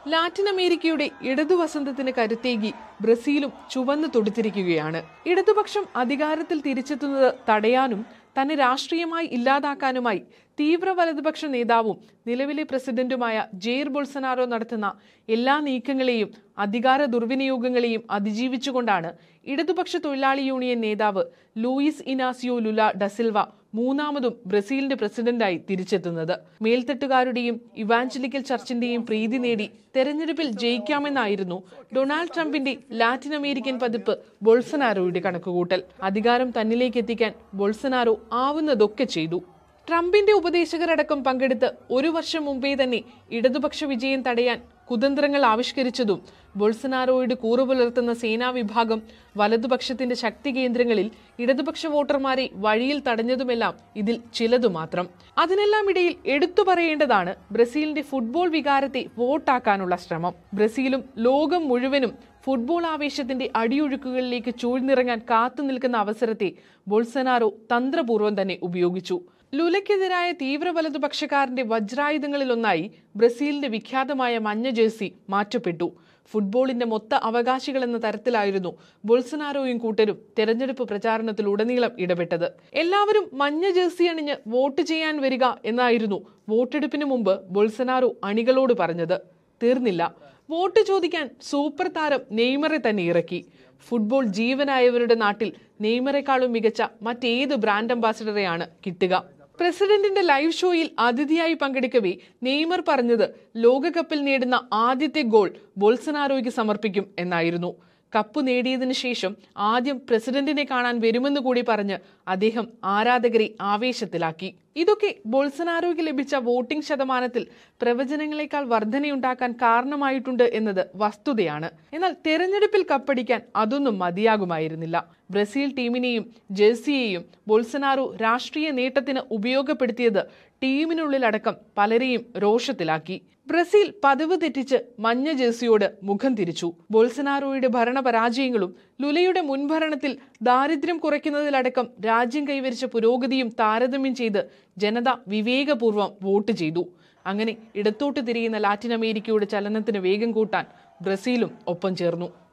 Latin അമേരിക്കയുടെ ഇടതുവസന്തത്തിന് കരുത്തേകി ബ്രസീലും ചുവന്നു തൊടുത്തിരിക്കുകയാണ് ഇടതുപക്ഷം അധികാരത്തിൽ തിരിച്ചെത്തുന്നത് തടയാനും തന്നെ രാഷ്ട്രീയമായി ഇല്ലാതാക്കാനുമായി തീവ്ര വലതുപക്ഷ നേതാവും നിലവിലെ പ്രസിഡന്റുമായ ജെയർ ബൊൾസനാറോ നടത്തുന്ന എല്ലാ നീക്കങ്ങളെയും അധികാര ദുർവിനിയോഗങ്ങളെയും അതിജീവിച്ചുകൊണ്ടാണ് ഇടതുപക്ഷ തൊഴിലാളി യൂണിയൻ നേതാവ് ലൂയിസ് ഇനാസിയോ ലുല ഡസിൽവ മൂന്നാമതും ബ്രസീലിന്റെ പ്രസിഡന്റായി തിരിച്ചെത്തുന്നത് മേൽത്തട്ടുകാരുടെയും ഇവാഞ്ചലിക്കൽ ചർച്ചിന്റെയും പ്രീതി നേടി തെരഞ്ഞെടുപ്പിൽ ജയിക്കാമെന്നായിരുന്നു ഡൊണാൾഡ് ട്രംപിന്റെ ലാറ്റിൻ അമേരിക്കൻ പതിപ്പ് ബൊൾസനാരോയുടെ കണക്കുകൂട്ടൽ അധികാരം തന്നിലേക്ക് എത്തിക്കാൻ ബൊൾസനാരോ ആവുന്നതൊക്കെ ചെയ്തു ട്രംപിന്റെ ഉപദേശകരടക്കം പങ്കെടുത്ത് ഒരു വർഷം മുമ്പേ തന്നെ ഇടതുപക്ഷ വിജയം തടയാൻ കുതന്ത്രങ്ങൾ ആവിഷ്കരിച്ചതും ബൊൾസനാരോയുടെ കൂറുപുലർത്തുന്ന സേനാ വിഭാഗം വലതുപക്ഷത്തിന്റെ ശക്തി കേന്ദ്രങ്ങളിൽ ഇടതുപക്ഷ വോട്ടർമാരെ വഴിയിൽ തടഞ്ഞതുമെല്ലാം ഇതിൽ ചിലതു മാത്രം അതിനെല്ലാം ഇടയിൽ എടുത്തു പറയേണ്ടതാണ് ബ്രസീലിന്റെ ഫുട്ബോൾ വികാരത്തെ വോട്ടാക്കാനുള്ള ശ്രമം ബ്രസീലും ലോകം മുഴുവനും ഫുട്ബോൾ ആവേശത്തിന്റെ അടിയൊഴുക്കുകളിലേക്ക് ചൂഴ്ന്നിറങ്ങാൻ കാത്തു നിൽക്കുന്ന അവസരത്തെ ബൊൾസനാറോ തന്ത്രപൂർവ്വം തന്നെ ഉപയോഗിച്ചു ലുലയ്ക്കെതിരായ തീവ്ര വലതുപക്ഷക്കാരന്റെ വജ്രായുധങ്ങളിലൊന്നായി ബ്രസീലിന്റെ വിഖ്യാതമായ മഞ്ഞ ജേഴ്സി മാറ്റപ്പെട്ടു ഫുട്ബോളിന്റെ മൊത്ത അവകാശികൾ എന്ന തരത്തിലായിരുന്നു ബൊൾസനാരോയും കൂട്ടരും തെരഞ്ഞെടുപ്പ് പ്രചാരണത്തിൽ ഉടനീളം ഇടപെട്ടത് എല്ലാവരും മഞ്ഞ ജേഴ്സി അണിഞ്ഞ് വോട്ട് ചെയ്യാൻ വരിക എന്നായിരുന്നു വോട്ടെടുപ്പിന് മുമ്പ് ബൊൾസനാരോ അണികളോട് പറഞ്ഞത് തീർന്നില്ല വോട്ട് ചോദിക്കാൻ സൂപ്പർ താരം നെയ്മറെ തന്നെ ഇറക്കി ഫുട്ബോൾ ജീവനായവരുടെ നാട്ടിൽ നെയ്മറെക്കാളും മികച്ച മറ്റേത് ബ്രാൻഡ് അംബാസിഡറെയാണ് കിട്ടുക പ്രസിഡന്റിന്റെ ലൈവ് ഷോയിൽ അതിഥിയായി പങ്കെടുക്കവേ നെയ്മർ പറഞ്ഞത് ലോകകപ്പിൽ നേടുന്ന ആദ്യത്തെ ഗോൾ ബോൾസനാരോയ്ക്ക് സമർപ്പിക്കും എന്നായിരുന്നു കപ്പ് നേടിയതിനു ശേഷം ആദ്യം പ്രസിഡന്റിനെ കാണാൻ വരുമെന്ന് കൂടി പറഞ്ഞ് അദ്ദേഹം ആരാധകരെ ആവേശത്തിലാക്കി ഇതൊക്കെ ബോൾസനാരോയ്ക്ക് ലഭിച്ച വോട്ടിംഗ് ശതമാനത്തിൽ പ്രവചനങ്ങളെക്കാൾ വർധനയുണ്ടാക്കാൻ കാരണമായിട്ടുണ്ട് എന്നത് വസ്തുതയാണ് എന്നാൽ തെരഞ്ഞെടുപ്പിൽ കപ്പടിക്കാൻ അതൊന്നും മതിയാകുമായിരുന്നില്ല ബ്രസീൽ ടീമിനെയും ജേഴ്സിയെയും ബോൾസനാറോ രാഷ്ട്രീയ നേട്ടത്തിന് ഉപയോഗപ്പെടുത്തിയത് ടീമിനുള്ളിലടക്കം പലരെയും രോഷത്തിലാക്കി ബ്രസീൽ പതിവ് തെറ്റിച്ച് മഞ്ഞ ജേഴ്സിയോട് മുഖം തിരിച്ചു ബോൾസനാറോയുടെ ഭരണപരാജയങ്ങളും ലുലയുടെ മുൻഭരണത്തിൽ ദാരിദ്ര്യം കുറയ്ക്കുന്നതിലടക്കം രാജ്യം കൈവരിച്ച പുരോഗതിയും താരതമ്യം ചെയ്ത് ജനത വിവേകപൂർവ്വം വോട്ട് ചെയ്തു അങ്ങനെ ഇടത്തോട്ട് തിരിയുന്ന ലാറ്റിൻ അമേരിക്കയുടെ ചലനത്തിന് വേഗം കൂട്ടാൻ ബ്രസീലും ഒപ്പം ചേർന്നു